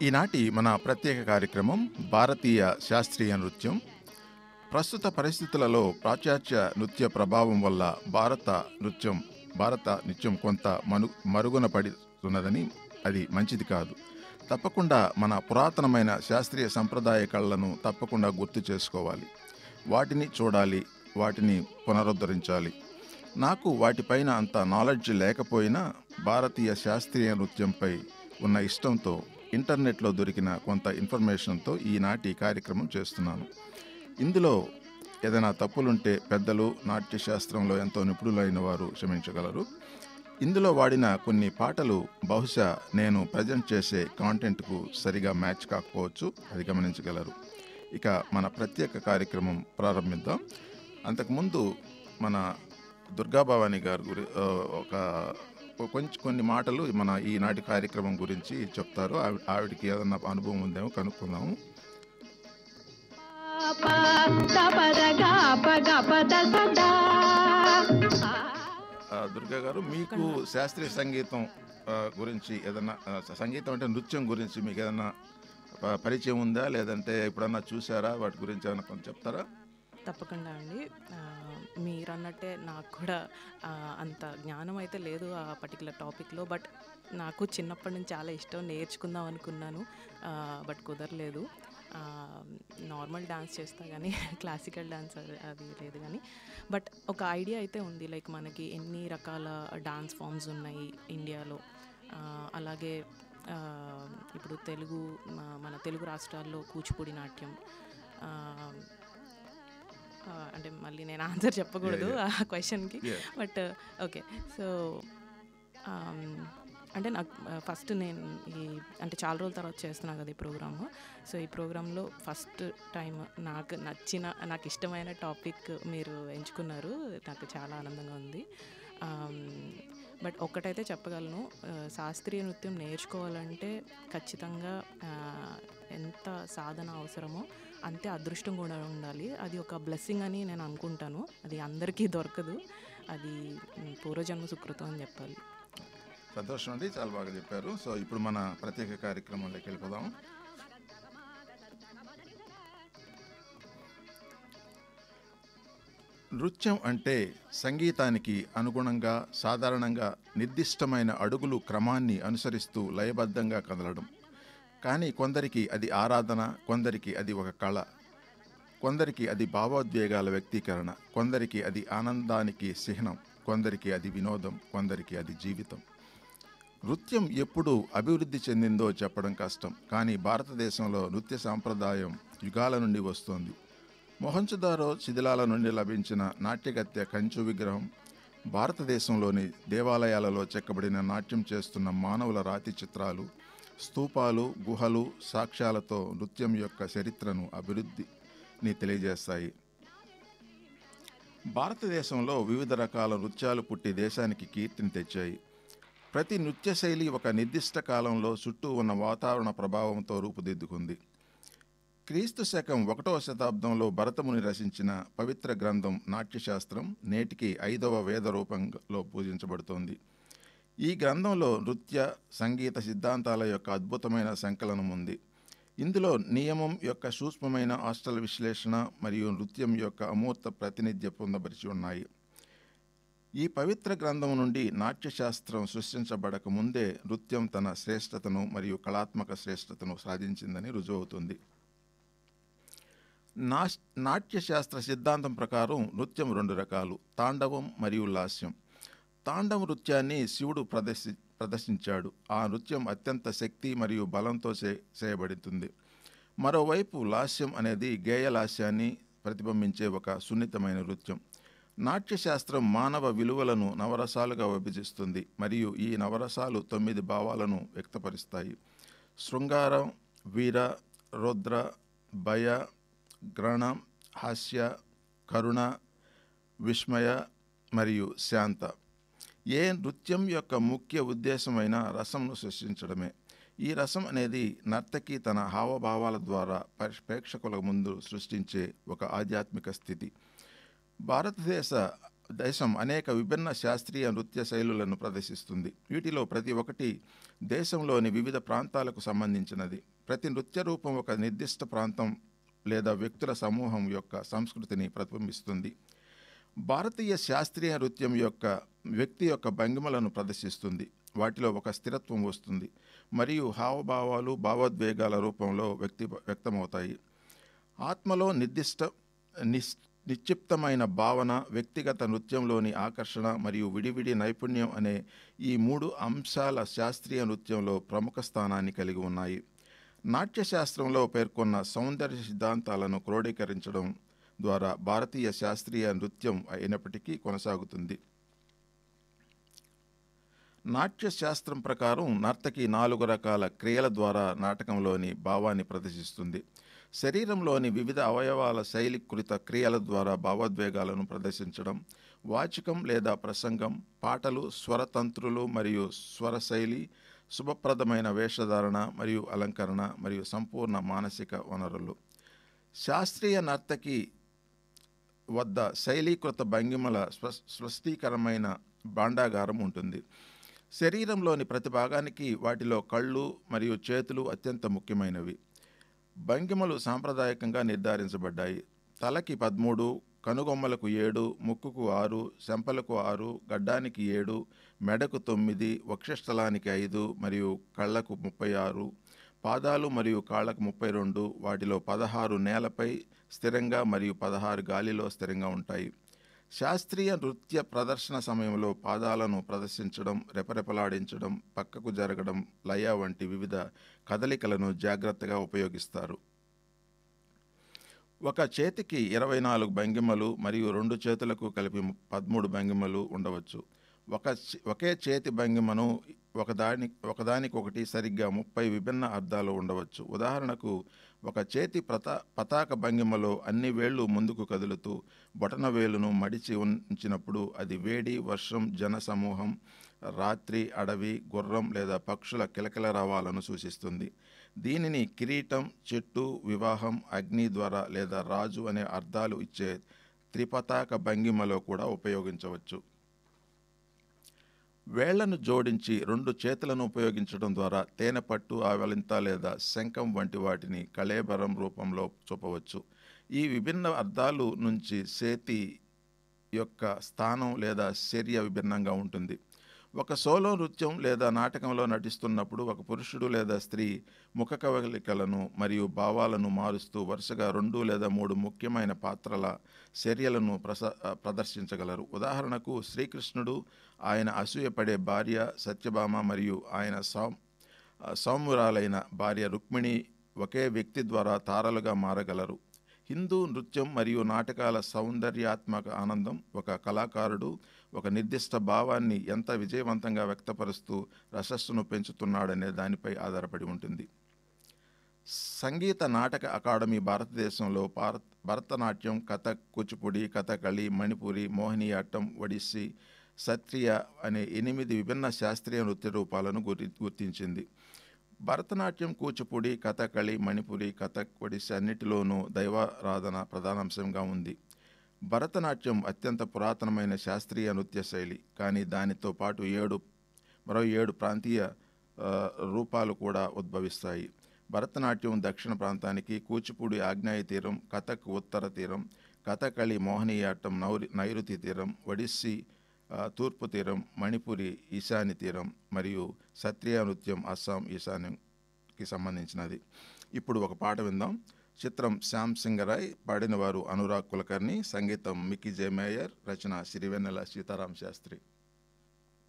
ఈనాటి మన ప్రత్యేక కార్యక్రమం భారతీయ శాస్త్రీయ నృత్యం ప్రస్తుత పరిస్థితులలో పాశ్చాత్య నృత్య ప్రభావం వల్ల భారత నృత్యం భారత నృత్యం కొంత మను మరుగున పడుతున్నదని అది మంచిది కాదు తప్పకుండా మన పురాతనమైన శాస్త్రీయ సంప్రదాయ కళలను తప్పకుండా గుర్తు చేసుకోవాలి వాటిని చూడాలి వాటిని పునరుద్ధరించాలి నాకు వాటిపైన అంత నాలెడ్జ్ లేకపోయినా భారతీయ శాస్త్రీయ నృత్యంపై ఉన్న ఇష్టంతో ఇంటర్నెట్లో దొరికిన కొంత ఇన్ఫర్మేషన్తో ఈనాటి కార్యక్రమం చేస్తున్నాను ఇందులో ఏదైనా తప్పులుంటే పెద్దలు నాట్యశాస్త్రంలో ఎంతో నిపుణులైన వారు క్షమించగలరు ఇందులో వాడిన కొన్ని పాటలు బహుశా నేను ప్రజెంట్ చేసే కాంటెంట్కు సరిగా మ్యాచ్ కాకపోవచ్చు అది గమనించగలరు ఇక మన ప్రత్యేక కార్యక్రమం ప్రారంభిద్దాం అంతకుముందు మన దుర్గాభవాని గారు గురి ఆ, ఒక కొంచెం కొన్ని మాటలు మన ఈనాటి కార్యక్రమం గురించి చెప్తారు ఆవి- ఆవిడకి ఏదన్నా అనుభవం ఉందేమో కనుక్కుందాము ఆ, దుర్గా గారు మీకు శాస్త్రీయ సంగీతం ఆ, గురించి ఏదన్నా ఆ, సంగీతం అంటే నృత్యం గురించి మీకు ఏదన్నా ప- పరిచయం ఉందా లేదంటే ఎప్పుడన్నా చూసారా వాటి గురించి ఏమైనా కొంచెం చెప్తారా తప్పకుండా అండి ఆ, మీరు అన్నట్టే నాకు కూడా ఆ, అంత జ్ఞానం అయితే లేదు ఆ పర్టికులర్ టాపిక్లో బట్ నాకు చిన్నప్పటి నుంచి చాలా ఇష్టం నేర్చుకుందాం అనుకున్నాను బట్ కుదరలేదు నార్మల్ డాన్స్ చేస్తా కానీ క్లాసికల్ డాన్స్ అది లేదు కానీ బట్ ఒక ఐడియా అయితే ఉంది లైక్ మనకి ఎన్ని రకాల డాన్స్ ఫామ్స్ ఉన్నాయి ఇండియాలో ఆ, అలాగే ఆ, ఇప్పుడు తెలుగు మ- మన తెలుగు రాష్ట్రాల్లో కూచిపూడి నాట్యం ఆ, ఆ, అంటే మళ్ళీ నేను ఆన్సర్ చెప్పకూడదు ఆ క్వశ్చన్కి Yeah. బట్ ఓకే సో అంటే నాకు ఫస్ట్ నేను ఈ అంటే చాలా రోజుల తర్వాత చేస్తున్నా కదా ఈ ప్రోగ్రామ్ సో ఈ ప్రోగ్రాంలో ఫస్ట్ టైం నాకు నచ్చిన నాకు ఇష్టమైన టాపిక్ మీరు ఎంచుకున్నారు నాకు చాలా ఆనందంగా ఉంది బట్ ఒక్కటైతే చెప్పగలను ఆ, శాస్త్రీయ నృత్యం నేర్చుకోవాలంటే ఖచ్చితంగా ఆ, ఎంత సాధన అవసరమో అంతే అదృష్టం కూడా ఉండాలి అది ఒక బ్లెస్సింగ్ అని నేను అనుకుంటాను అది అందరికీ దొరకదు అది మ్, పూర్వజన్మ సుకృతం అని చెప్పాలి సంతోషం అండి చాలా బాగా చెప్పారు సో ఇప్పుడు మన ప్రత్యేక కార్యక్రమంలోకి వెళ్ళిపోదాం నృత్యం అంటే సంగీతానికి అనుగుణంగా సాధారణంగా నిర్దిష్టమైన అడుగులు క్రమాన్ని అనుసరిస్తూ లయబద్ధంగా కదలడం కానీ కొందరికి అది ఆరాధన కొందరికి అది ఒక కళ కొందరికి అది భావోద్వేగాల వ్యక్తీకరణ కొందరికి అది ఆనందానికి చిహ్నం కొందరికి అది వినోదం కొందరికి అది జీవితం నృత్యం ఎప్పుడు అభివృద్ధి చెందిందో చెప్పడం కష్టం కానీ భారతదేశంలో నృత్య సాంప్రదాయం యుగాల నుండి వస్తోంది మొహంచుదారో శిథిలాల నుండి లభించిన నాట్యగత్య కంచు విగ్రహం భారతదేశంలోని దేవాలయాలలో చెక్కబడిన నాట్యం చేస్తున్న మానవుల రాతి చిత్రాలు స్తూపాలు గుహలు సాక్ష్యాలతో నృత్యం యొక్క చరిత్రను అభివృద్ధిని తెలియజేస్తాయి భారతదేశంలో వివిధ రకాల నృత్యాలు పుట్టి దేశానికి కీర్తిని తెచ్చాయి ప్రతి నృత్య శైలి ఒక నిర్దిష్ట కాలంలో చుట్టూ ఉన్న వాతావరణ ప్రభావంతో రూపుదిద్దుకుంది క్రీస్తు శకం ఒకటవ శతాబ్దంలో భరతముని రచించిన పవిత్ర గ్రంథం నాట్యశాస్త్రం నేటికి ఐదవ వేద రూపంలో పూజించబడుతోంది ఈ గ్రంథంలో నృత్య సంగీత సిద్ధాంతాల యొక్క అద్భుతమైన సంకలనం ఉంది ఇందులో నియమం యొక్క సూక్ష్మమైన హాస్టల్ విశ్లేషణ మరియు నృత్యం యొక్క అమూర్త ప్రాతినిధ్యం పొందపరిచి ఉన్నాయి ఈ పవిత్ర గ్రంథం నుండి నాట్యశాస్త్రం సృష్టించబడక ముందే నృత్యం తన శ్రేష్టతను మరియు కళాత్మక శ్రేష్టతను సాధించిందని రుజువవుతుంది నా నాట్యశాస్త్ర సిద్ధాంతం ప్రకారం నృత్యం రెండు రకాలు తాండవం మరియు లాస్యం తాండవ నృత్యాన్ని శివుడు ప్రదర్శి ప్రదర్శించాడు ఆ నృత్యం అత్యంత శక్తి మరియు బలంతో చే చేయబడుతుంది మరోవైపు లాస్యం అనేది గేయ లాస్యాన్ని ప్రతిబింబించే ఒక సున్నితమైన నృత్యం నాట్యశాస్త్రం మానవ విలువలను నవరసాలుగా విభజిస్తుంది మరియు ఈ నవరసాలు తొమ్మిది భావాలను వ్యక్తపరుస్తాయి శృంగారం వీర రుద్ర భయ గ్రహణ హాస్య కరుణ విస్మయ మరియు శాంత ఏ నృత్యం యొక్క ముఖ్య ఉద్దేశమైన రసంను సృష్టించడమే ఈ రసం అనేది నర్తకి తన హావభావాల ద్వారా పరి- ప్రేక్షకుల ముందు సృష్టించే ఒక ఆధ్యాత్మిక స్థితి భారతదేశ దేశం అనేక విభిన్న శాస్త్రీయ నృత్య శైలులను ప్రదర్శిస్తుంది వీటిలో ప్రతి ఒక్కటి దేశంలోని వివిధ ప్రాంతాలకు సంబంధించినది ప్రతి నృత్య రూపం ఒక నిర్దిష్ట ప్రాంతం లేదా వ్యక్తుల సమూహం యొక్క సంస్కృతిని ప్రతిబింబిస్తుంది భారతీయ శాస్త్రీయ నృత్యం యొక్క వ్యక్తి యొక్క భంగిమలను ప్రదర్శిస్తుంది వాటిలో ఒక స్థిరత్వం వస్తుంది మరియు హావభావాలు భావోద్వేగాల రూపంలో వ్యక్తి వ్యక్తమవుతాయి ఆత్మలో నిర్దిష్ట నిస్ నిక్షిప్తమైన భావన వ్యక్తిగత నృత్యంలోని ఆకర్షణ మరియు విడివిడి నైపుణ్యం అనే ఈ మూడు అంశాల శాస్త్రీయ నృత్యంలో ప్రముఖ స్థానాన్ని కలిగి ఉన్నాయి నాట్యశాస్త్రంలో పేర్కొన్న సౌందర్య సిద్ధాంతాలను క్రోడీకరించడం ద్వారా భారతీయ శాస్త్రీయ నృత్యం అయినప్పటికీ కొనసాగుతుంది నాట్య శాస్త్రం ప్రకారం నర్తకి నాలుగు రకాల క్రియల ద్వారా నాటకంలోని భావాన్ని ప్రదర్శిస్తుంది శరీరంలోని వివిధ అవయవాల శైలికృత క్రియల ద్వారా భావోద్వేగాలను ప్రదర్శించడం వాచకం లేదా ప్రసంగం పాటలు స్వరతంత్రులు మరియు స్వర శైలి శుభప్రదమైన వేషధారణ మరియు అలంకరణ మరియు సంపూర్ణ మానసిక వనరులు శాస్త్రీయ నర్తకి వద్ద శైలీకృత భంగిమల స్వ స్పష్టీకరమైన భాండాగారం ఉంటుంది శరీరంలోని ప్రతి భాగానికి వాటిలో కళ్ళు మరియు చేతులు అత్యంత ముఖ్యమైనవి భంగిమలు సాంప్రదాయకంగా నిర్ధారించబడ్డాయి తలకి పదమూడు కనుగొమ్మలకు ఏడు ముక్కుకు ఆరు చెంపలకు ఆరు గడ్డానికి ఏడు మెడకు తొమ్మిది వక్షస్థలానికి ఐదు మరియు కళ్ళకు ముప్పై ఆరు పాదాలు మరియు కాళ్ళకు ముప్పై రెండు వాటిలో పదహారు నేలపై స్థిరంగా మరియు పదహారు గాలిలో స్థిరంగా ఉంటాయి శాస్త్రీయ నృత్య ప్రదర్శన సమయంలో పాదాలను ప్రదర్శించడం రెపరెపలాడించడం పక్కకు జరగడం లయ వంటి వివిధ కదలికలను జాగ్రత్తగా ఉపయోగిస్తారు ఒక చేతికి ఇరవై నాలుగు భంగిమలు మరియు రెండు చేతులకు కలిపి పదమూడు భంగిమలు ఉండవచ్చు ఒక చే- ఒకే చేతి భంగిమను ఒకదాని ఒకదానికొకటి సరిగ్గా ముప్పై విభిన్న అర్థాలు ఉండవచ్చు ఉదాహరణకు ఒక చేతి ప్రత పతాక భంగిమలో అన్ని వేళ్ళు ముందుకు కదులుతూ బొటన వేలును మడిచి ఉంచినప్పుడు అది వేడి వర్షం జన సమూహం రాత్రి అడవి గుర్రం లేదా పక్షుల కిలకిల రావాలను సూచిస్తుంది దీనిని కిరీటం చెట్టు వివాహం అగ్ని ద్వారా లేదా రాజు అనే అర్థాలు ఇచ్చే త్రిపతాక భంగిమలో కూడా ఉపయోగించవచ్చు వేళ్లను జోడించి రెండు చేతులను ఉపయోగించడం ద్వారా తేనె పట్టు ఆవలింత లేదా శంఖం వంటి వాటిని కళేబరం రూపంలో చూపవచ్చు ఈ విభిన్న అర్థాలు నుంచి చేతి యొక్క స్థానం లేదా చర్య విభిన్నంగా ఉంటుంది ఒక సోలో నృత్యం లేదా నాటకంలో నటిస్తున్నప్పుడు ఒక పురుషుడు లేదా స్త్రీ ముఖ కవలికలను మరియు భావాలను మారుస్తూ వరుసగా రెండు లేదా మూడు ముఖ్యమైన పాత్రల చర్యలను ప్రస ప్రదర్శించగలరు ఉదాహరణకు శ్రీకృష్ణుడు ఆయన అసూయపడే భార్య సత్యభామ మరియు ఆయన సౌ సౌమ్యురాలైన భార్య రుక్మిణి ఒకే వ్యక్తి ద్వారా తారలుగా మారగలరు హిందూ నృత్యం మరియు నాటకాల సౌందర్యాత్మక ఆనందం ఒక కళాకారుడు ఒక నిర్దిష్ట భావాన్ని ఎంత విజయవంతంగా వ్యక్తపరుస్తూ రశస్సును పెంచుతున్నాడనే దానిపై ఆధారపడి ఉంటుంది సంగీత నాటక అకాడమీ భారతదేశంలో భారత్ భరతనాట్యం కథక్ కూచిపూడి కథకళి మణిపురి మోహినియాట్టం ఒడిస్సీ సత్రియ అనే ఎనిమిది విభిన్న శాస్త్రీయ నృత్య రూపాలను గురి గుర్తించింది భరతనాట్యం కూచిపూడి కథకళి మణిపురి కథక్ ఒడిస్సీ అన్నిటిలోనూ దైవారాధన ప్రధానాంశంగా ఉంది భరతనాట్యం అత్యంత పురాతనమైన శాస్త్రీయ నృత్య శైలి కానీ దానితో పాటు ఏడు మరో ఏడు ప్రాంతీయ ఆ, రూపాలు కూడా ఉద్భవిస్తాయి భరతనాట్యం దక్షిణ ప్రాంతానికి కూచిపూడి ఆగ్నేయ తీరం కథక్ ఉత్తర తీరం కథకళి మోహినియాట్టం నౌరి నైరుతి తీరం ఒడిస్సీ ఆ, తూర్పు తీరం మణిపురి ఈశాన్య తీరం మరియు సత్రియ నృత్యం అస్సాం ఈశాన్యంకి సంబంధించినది ఇప్పుడు ఒక పాట విందాం చిత్రం శ్యామ్ సింగరాయ్ పాడిన వారు అనురాగ్ కులకర్ణి సంగీతం మిక్కీ జే మేయర్ రచన సిరివెన్నెల సీతారాం శాస్త్రి